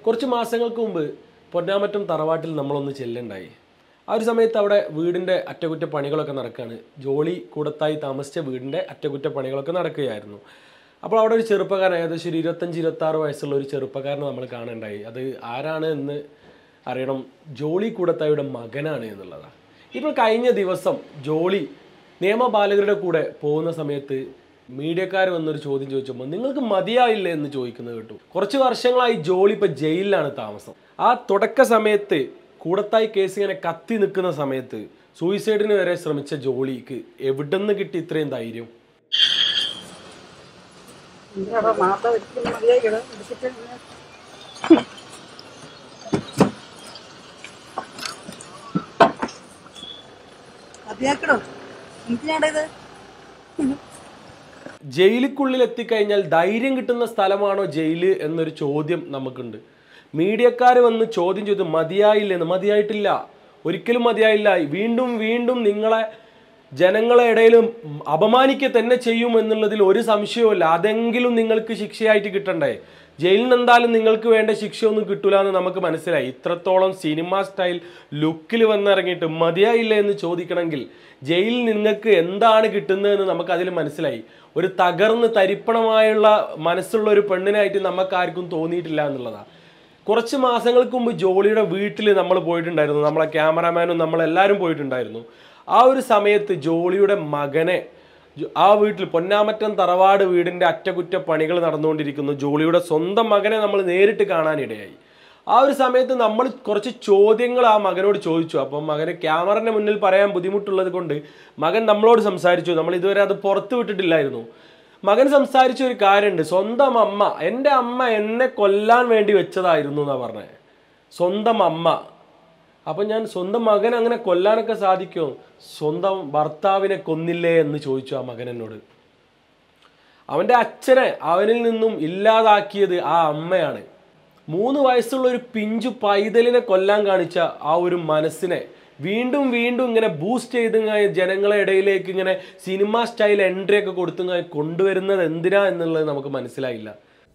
കുറച്ച് മാസങ്ങൾക്ക് മുമ്പ് പൊന്നാമറ്റം തറവാട്ടിൽ നമ്മളൊന്ന് ചെല്ലുണ്ടായി ആ ഒരു സമയത്ത് അവിടെ വീടിൻ്റെ അറ്റകുറ്റപ്പണികളൊക്കെ നടക്കുകയാണ് ജോളി കൂടത്തായി താമസിച്ച വീടിൻ്റെ അറ്റകുറ്റപ്പണികളൊക്കെ നടക്കുകയായിരുന്നു അപ്പോൾ അവിടെ ഒരു ചെറുപ്പക്കാരൻ ഏകദേശം ഒരു ഇരുപത്തഞ്ച് ഇരുപത്താറ് വയസ്സുള്ള ഒരു ചെറുപ്പക്കാരനെ നമ്മൾ കാണുണ്ടായി അത് ആരാണ് എന്ന് അറിയണം ജോളി കൂടത്തായിയുടെ മകനാണ് എന്നുള്ളതാണ് ഇപ്പോൾ കഴിഞ്ഞ ദിവസം ജോളി നിയമപാലകരുടെ കൂടെ പോകുന്ന സമയത്ത് മീഡിയക്കാർ വന്നൊരു ചോദ്യം ചോദിച്ചപ്പോൾ നിങ്ങൾക്ക് മതിയായില്ലേ എന്ന് ചോദിക്കുന്നത് കേട്ടു കുറച്ച് വർഷങ്ങളായി ജോളി ഇപ്പൊ ജയിലിലാണ് താമസം ആ തുടക്ക സമയത്ത് കൂടത്തായി കേസ് ഇങ്ങനെ കത്തി നിൽക്കുന്ന സമയത്ത് സൂയിസൈഡിന് വരെ ശ്രമിച്ച ജോളിക്ക് എവിടെന്ന് കിട്ടി ഇത്രയും ധൈര്യം എന്താ മാത്ത ഒരിക്കലും മതിയായിക്കട എടുത്തിട്ട് ഇങ്ങനെ മതിയാക്കടോ എന്തിനാടാ ഇത് ജയിലിക്കുള്ളിൽ എത്തിക്കഴിഞ്ഞാൽ ധൈര്യം കിട്ടുന്ന സ്ഥലമാണോ ജയില് എന്നൊരു ചോദ്യം നമുക്കുണ്ട് മീഡിയക്കാർ വന്ന് ചോദ്യം ചെയ്തു മതിയായില്ലെന്ന് മതിയായിട്ടില്ല ഒരിക്കലും മതിയായില്ല വീണ്ടും വീണ്ടും നിങ്ങളെ ജനങ്ങളെ ഇടയിലും അപമാനിക്കുക തന്നെ ചെയ്യും എന്നുള്ളതിൽ ഒരു സംശയവുമില്ല അതെങ്കിലും നിങ്ങൾക്ക് ശിക്ഷയായിട്ട് കിട്ടണ്ടേ ജയിലിൽ നിന്ന് എന്തായാലും നിങ്ങൾക്ക് വേണ്ട ശിക്ഷയൊന്നും കിട്ടൂല എന്ന് നമുക്ക് മനസ്സിലായി ഇത്രത്തോളം സിനിമ സ്റ്റൈൽ ലുക്കിൽ വന്നിറങ്ങിയിട്ട് മതിയായില്ല എന്ന് ചോദിക്കണമെങ്കിൽ ജയിലിൽ നിങ്ങൾക്ക് എന്താണ് കിട്ടുന്നതെന്ന് നമുക്ക് അതിൽ മനസ്സിലായി ഒരു തകർന്ന് തരിപ്പണമായുള്ള മനസ്സുള്ള ഒരു പെണ്ണിനായിട്ട് നമുക്ക് ആർക്കും തോന്നിയിട്ടില്ല എന്നുള്ളതാണ് കുറച്ച് മാസങ്ങൾക്ക് മുമ്പ് ജോളിയുടെ വീട്ടിൽ നമ്മൾ പോയിട്ടുണ്ടായിരുന്നു നമ്മളെ ക്യാമറാമാനും നമ്മളെല്ലാവരും പോയിട്ടുണ്ടായിരുന്നു ആ ഒരു സമയത്ത് ജോളിയുടെ മകനെ ജോ- ആ വീട്ടിൽ പൊന്നാമറ്റം തറവാട് വീടിൻ്റെ അറ്റകുറ്റപ്പണികൾ നടന്നുകൊണ്ടിരിക്കുന്നു ജോളിയുടെ സ്വന്തം മകനെ നമ്മൾ നേരിട്ട് കാണാനിടയായി ആ ഒരു സമയത്ത് നമ്മൾ കുറച്ച് ചോദ്യങ്ങൾ ആ മകനോട് ചോദിച്ചു അപ്പം മകന് ക്യാമറന്റെ മുന്നിൽ പറയാൻ ബുദ്ധിമുട്ടുള്ളത് കൊണ്ട് മകൻ നമ്മളോട് സംസാരിച്ചു നമ്മൾ ഇതുവരെ അത് പുറത്തു വിട്ടിട്ടില്ലായിരുന്നു മകൻ സംസാരിച്ച ഒരു കാര്യമുണ്ട് സ്വന്തം അമ്മ എൻ്റെ അമ്മ എന്നെ കൊല്ലാൻ വേണ്ടി വെച്ചതായിരുന്നു എന്നാ പറഞ്ഞത് സ്വന്തം അമ്മ അപ്പം ഞാൻ സ്വന്തം മകൻ അങ്ങനെ കൊല്ലാനൊക്കെ സാധിക്കുമോ സ്വന്തം ഭർത്താവിനെ കൊന്നില്ലേ എന്ന് ചോദിച്ചു ആ മകൻ എന്നോട് അവൻ്റെ അച്ഛനെ അവനിൽ നിന്നും ഇല്ലാതാക്കിയത് ആ അമ്മയാണ് മൂന്ന് വയസ്സുള്ള ഒരു പിഞ്ചു പൈതലിനെ കൊല്ലാൻ കാണിച്ച ആ ഒരു മനസ്സിനെ വീണ്ടും വീണ്ടും ഇങ്ങനെ ബൂസ്റ്റ് ചെയ്ത് ഇങ്ങനെ ജനങ്ങളെ ഇടയിലേക്ക് ഇങ്ങനെ സിനിമ സ്റ്റൈൽ എൻട്രി ഒക്കെ കൊടുത്ത് ഇങ്ങനെ കൊണ്ടുവരുന്നത് എന്തിനാ എന്നുള്ളത് നമുക്ക് മനസ്സിലായില്ല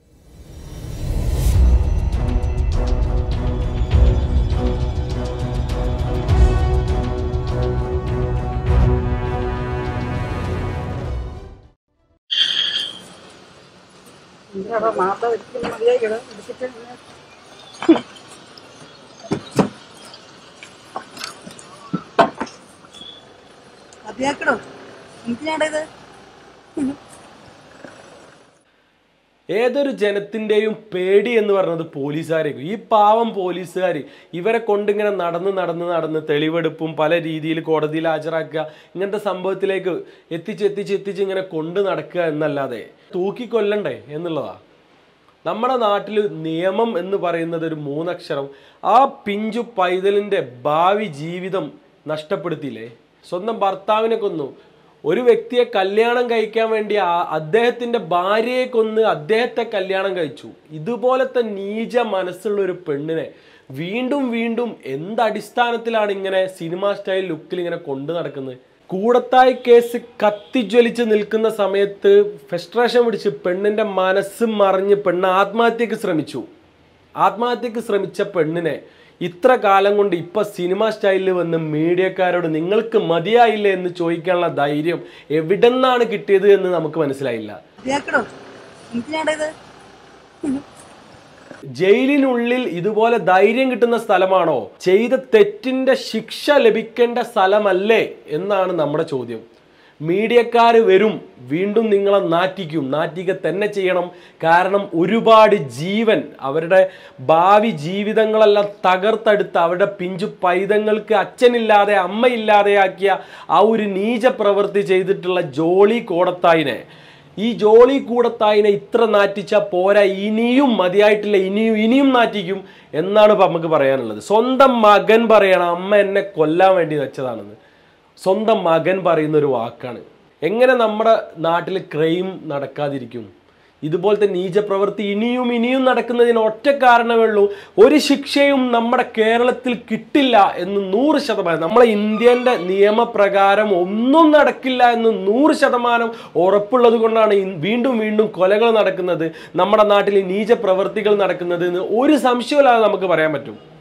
എന്താ മാത്ത ഒരിക്കലും മതിയായിക്കട എടുത്തിട്ട് ഇങ്ങനെ മതിയാക്കടോ എന്തിനാടാ ഇത് ഏതൊരു ജനത്തിൻ്റെയും പേടി എന്ന് പറയുന്നത് പോലീസുകാരേക്കും ഈ പാവം പോലീസുകാർ ഇവരെ കൊണ്ടിങ്ങനെ നടന്ന് നടന്ന് നടന്ന് തെളിവെടുപ്പും പല രീതിയിൽ കോടതിയിൽ ഹാജരാക്കുക ഇങ്ങനത്തെ സംഭവത്തിലേക്ക് എത്തിച്ച് എത്തിച്ച് എത്തിച്ച് ഇങ്ങനെ കൊണ്ട് നടക്കുക എന്നല്ലാതെ തൂക്കിക്കൊല്ലണ്ടേ എന്നുള്ളതാ നമ്മുടെ നാട്ടിൽ നിയമം എന്ന് പറയുന്നത് ഒരു മൂന്നക്ഷരം ആ പിഞ്ചു പൈതലിൻ്റെ ഭാവി ജീവിതം നഷ്ടപ്പെടുത്തിയില്ലേ സ്വന്തം ഭർത്താവിനെ കൊന്നു ഒരു വ്യക്തിയെ കല്യാണം കഴിക്കാൻ വേണ്ടി ആ അദ്ദേഹത്തിന്റെ ഭാര്യയെ കൊന്ന് അദ്ദേഹത്തെ കല്യാണം കഴിച്ചു ഇതുപോലത്തെ നീച മനസ്സുള്ള ഒരു പെണ്ണിനെ വീണ്ടും വീണ്ടും എന്ത് അടിസ്ഥാനത്തിലാണ് ഇങ്ങനെ സിനിമ സ്റ്റൈൽ ലുക്കിൽ ഇങ്ങനെ കൊണ്ടു നടക്കുന്നത് കൂടത്തായി കേസ് കത്തിജ്വലിച്ച് നിൽക്കുന്ന സമയത്ത് ഫ്രസ്ട്രേഷൻ പിടിച്ച് പെണ്ണിന്റെ മനസ്സ് മറിഞ്ഞ് പെണ്ണ് ആത്മഹത്യക്ക് ശ്രമിച്ചു ആത്മഹത്യക്ക് ശ്രമിച്ച പെണ്ണിനെ ഇത്ര കാലം കൊണ്ട് ഇപ്പൊ സിനിമ സ്റ്റൈലിൽ വന്ന് മീഡിയക്കാരോട് നിങ്ങൾക്ക് മതിയായില്ലേ എന്ന് ചോദിക്കാനുള്ള ധൈര്യം എവിടെന്നാണ് കിട്ടിയത് എന്ന് നമുക്ക് മനസ്സിലായില്ല മതിയാക്കടോ എന്തിനാടാ ഇത് ജയിലിനുള്ളിൽ ഇതുപോലെ ധൈര്യം കിട്ടുന്ന സ്ഥലമാണോ ചെയ്ത തെറ്റിന്റെ ശിക്ഷ ലഭിക്കേണ്ട സ്ഥലമല്ലേ എന്നാണ് നമ്മുടെ ചോദ്യം മീഡിയക്കാർ വരും വീണ്ടും നിങ്ങളെ നാറ്റിക്കും നാറ്റിക തന്നെ ചെയ്യണം കാരണം ഒരുപാട് ജീവൻ അവരുടെ ഭാവി ജീവിതങ്ങളെല്ലാം തകർത്തെടുത്ത് അവരുടെ പിഞ്ചു പൈതങ്ങൾക്ക് അച്ഛനില്ലാതെ അമ്മയില്ലാതെയാക്കിയ ആ ഒരു നീച പ്രവൃത്തി ചെയ്തിട്ടുള്ള ജോളി കോടത്തായിനെ ഈ ജോളി കൂടത്തായിനെ ഇത്ര നാറ്റിച്ച പോരാ ഇനിയും മതിയായിട്ടില്ല ഇനിയും ഇനിയും നാറ്റിക്കും എന്നാണ് ഇപ്പൊ നമുക്ക് പറയാനുള്ളത് സ്വന്തം മകൻ പറയണം അമ്മ എന്നെ കൊല്ലാൻ വേണ്ടി വെച്ചതാണെന്ന് സ്വന്തം മകൻ പറയുന്ന ഒരു വാക്കാണ് എങ്ങനെ നമ്മുടെ നാട്ടിൽ ക്രൈം നടക്കാതിരിക്കും ഇതുപോലത്തെ നീചപ്രവൃത്തി ഇനിയും ഇനിയും നടക്കുന്നതിന് ഒറ്റ കാരണമേ ഉള്ളൂ ഒരു ശിക്ഷയും നമ്മുടെ കേരളത്തിൽ കിട്ടില്ല എന്ന് നൂറ് ശതമാനം നമ്മളെ ഇന്ത്യൻ്റെ നിയമപ്രകാരം ഒന്നും നടക്കില്ല എന്ന് നൂറ് ശതമാനം ഉറപ്പുള്ളത് കൊണ്ടാണ് ഇൻ- വീണ്ടും വീണ്ടും കൊലകൾ നടക്കുന്നത് നമ്മുടെ നാട്ടിൽ ഈ നീച പ്രവൃത്തികൾ നടക്കുന്നത് എന്ന് ഒരു സംശയമില്ലാതെ നമുക്ക് പറയാൻ പറ്റും